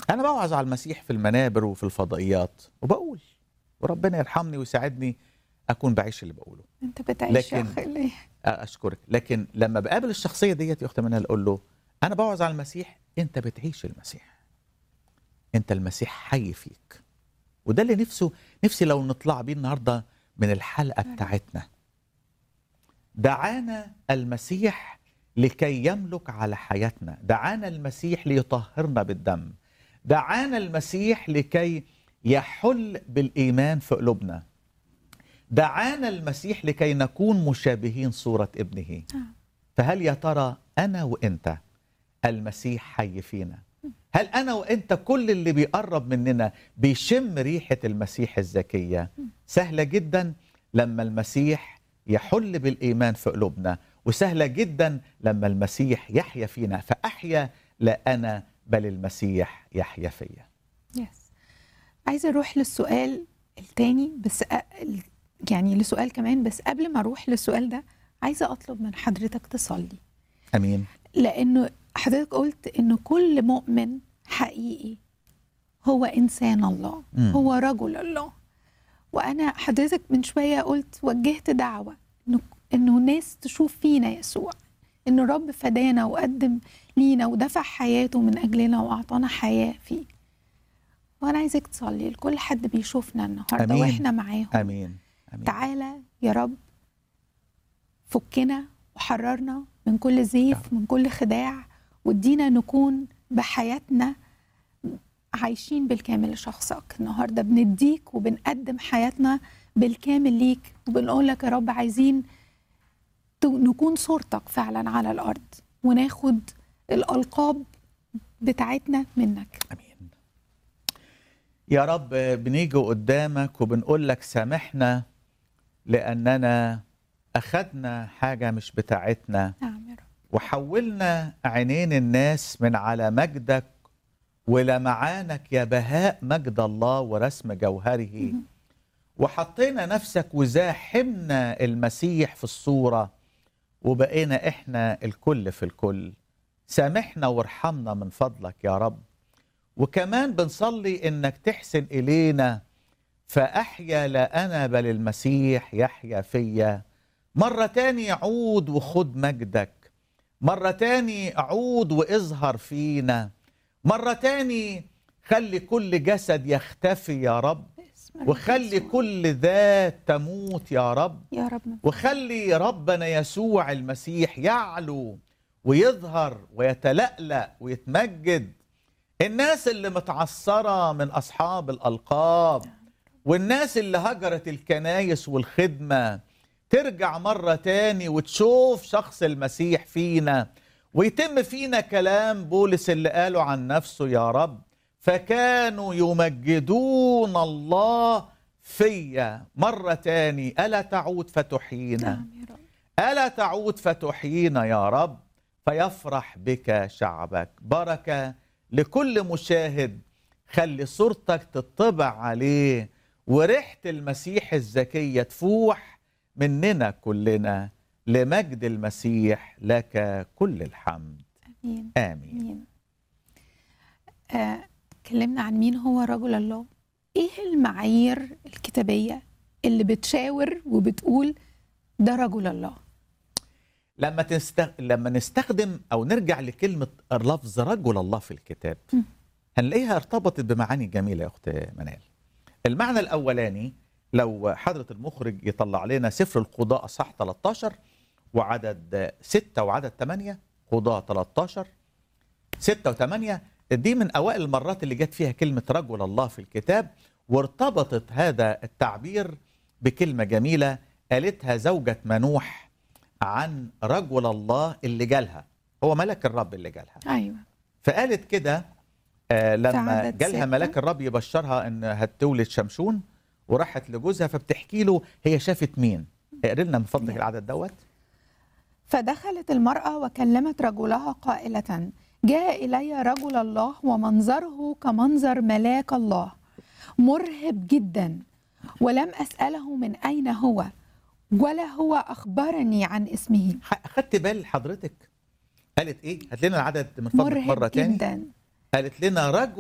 انا بوعظ على المسيح في المنابر وفي الفضائيات وبقول وربنا يرحمني ويساعدني اكون بعيش اللي بقوله انت بتعيش يا لكن- اخي ليه اشكرك لكن لما بقابل الشخصيه ديت يا اخت منال اقول له انا بوعظ على المسيح انت بتعيش المسيح انت المسيح حي فيك وده اللي نفسه نفسي لو نطلع بيه النهارده من الحلقه بتاعتنا دعانا المسيح لكي يملك على حياتنا دعانا المسيح ليطهرنا بالدم دعانا المسيح لكي يحل بالايمان في قلوبنا دعانا المسيح لكي نكون مشابهين صورة ابنه نعم. فهل يا ترى أنا وإنت المسيح حي فينا هل أنا وإنت كل اللي بيقرب مننا بيشم ريحة المسيح الزكية سهلة جدا لما المسيح يحل بالإيمان في قلوبنا وسهلة جدا لما المسيح يحيا فينا فأحيا لا أنا بل المسيح يحيا فيا يس عايزه اروح للسؤال التاني بس أ... ال- يعني لسؤال كمان بس قبل ما اروح للسؤال ده عايزه اطلب من حضرتك تصلي أمين لانه حضرتك قلت انه كل مؤمن حقيقي هو انسان الله مم. هو رجل الله وانا حضرتك من شويه قلت وجهت دعوه انه انه الناس تشوف فينا يسوع ان الرب فدانا وقدم لينا ودفع حياته من اجلنا واعطانا حياه فيه وانا عايزك تصلي لكل حد بيشوفنا النهارده أمين. واحنا معاهم أمين أمين تعالى يا رب فكنا وحررنا من كل زيف من كل خداع وادينا نكون بحياتنا عايشين بالكامل لشخصك النهارده بنديك وبنقدم حياتنا بالكامل ليك وبنقول لك يا رب عايزين ت- نكون صورتك فعلا على الارض وناخد الالقاب بتاعتنا منك امين يا رب بنيجي قدامك وبنقول لك سامحنا لاننا اخذنا حاجه مش بتاعتنا نعم يا رب وحولنا عينين الناس من على مجدك ولمعانك يا بهاء مجد الله ورسم جوهره وحطينا نفسك وزاحمنا المسيح في الصوره وبقينا احنا الكل في الكل سامحنا وارحمنا من فضلك يا رب وكمان بنصلي انك تحسن الينا فاحيا لا انا بل المسيح يحيا فيا مره تاني عود وخد مجدك مره تاني عود واظهر فينا مره تاني خلي كل جسد يختفي يا رب باسم الرب وخلي يسوع. كل ذات تموت يا رب يا رب وخلي ربنا يسوع المسيح يعلو ويظهر ويتلألأ ويتمجد الناس اللي متعثرة من أصحاب الألقاب والناس اللي هجرت الكنايس والخدمة ترجع مرة تاني وتشوف شخص المسيح فينا ويتم فينا كلام بولس اللي قاله عن نفسه يا رب فكانوا يمجدون الله فيا مرة تاني ألا تعود فتحيينا نعم يا رب ألا تعود فتحيينا يا رب فيفرح بك شعبك بركة لكل مشاهد خلي صورتك تطبع عليه وريحة المسيح الزكية تفوح مننا كلنا لمجد المسيح لك كل الحمد امين آمين مين آه، اتكلمنا عن مين هو رجل الله ايه المعايير الكتابية اللي بتشاور وبتقول ده رجل الله لما تستغ... لما نستخدم او نرجع لكلمه لفظ رجل الله في الكتاب م. هنلاقيها ارتبطت بمعاني جميله يا اخت منال المعنى الاولاني لو حضره المخرج يطلع لنا سفر القضاء اصح 13 وعدد 6 وعدد 8 قضاء 13 6 و8 دي من اوائل المرات اللي جت فيها كلمه رجل الله في الكتاب وارتبطت هذا التعبير بكلمه جميله قالتها زوجة منوح عن رجل الله اللي جالها هو ملك الرب اللي جالها ايوه فقالت كده آه لما عدد جالها ستة. ملاك الرب يبشرها ان هتولد شمشون وراحت لجوزها فبتحكي له هي شافت مين اقري لنا من فضلك نعم. العدد دوت فدخلت المرأة وكلمت رجلها قائلة جاء إلي رجل الله ومنظره كمنظر ملاك الله مرهب جدا ولم أسأله من أين هو ولا هو أخبرني عن اسمه ح- خدت بال حضرتك قالت ايه هات لنا العدد من فضلك مرهب مره تاني جدا قالت لنا رجل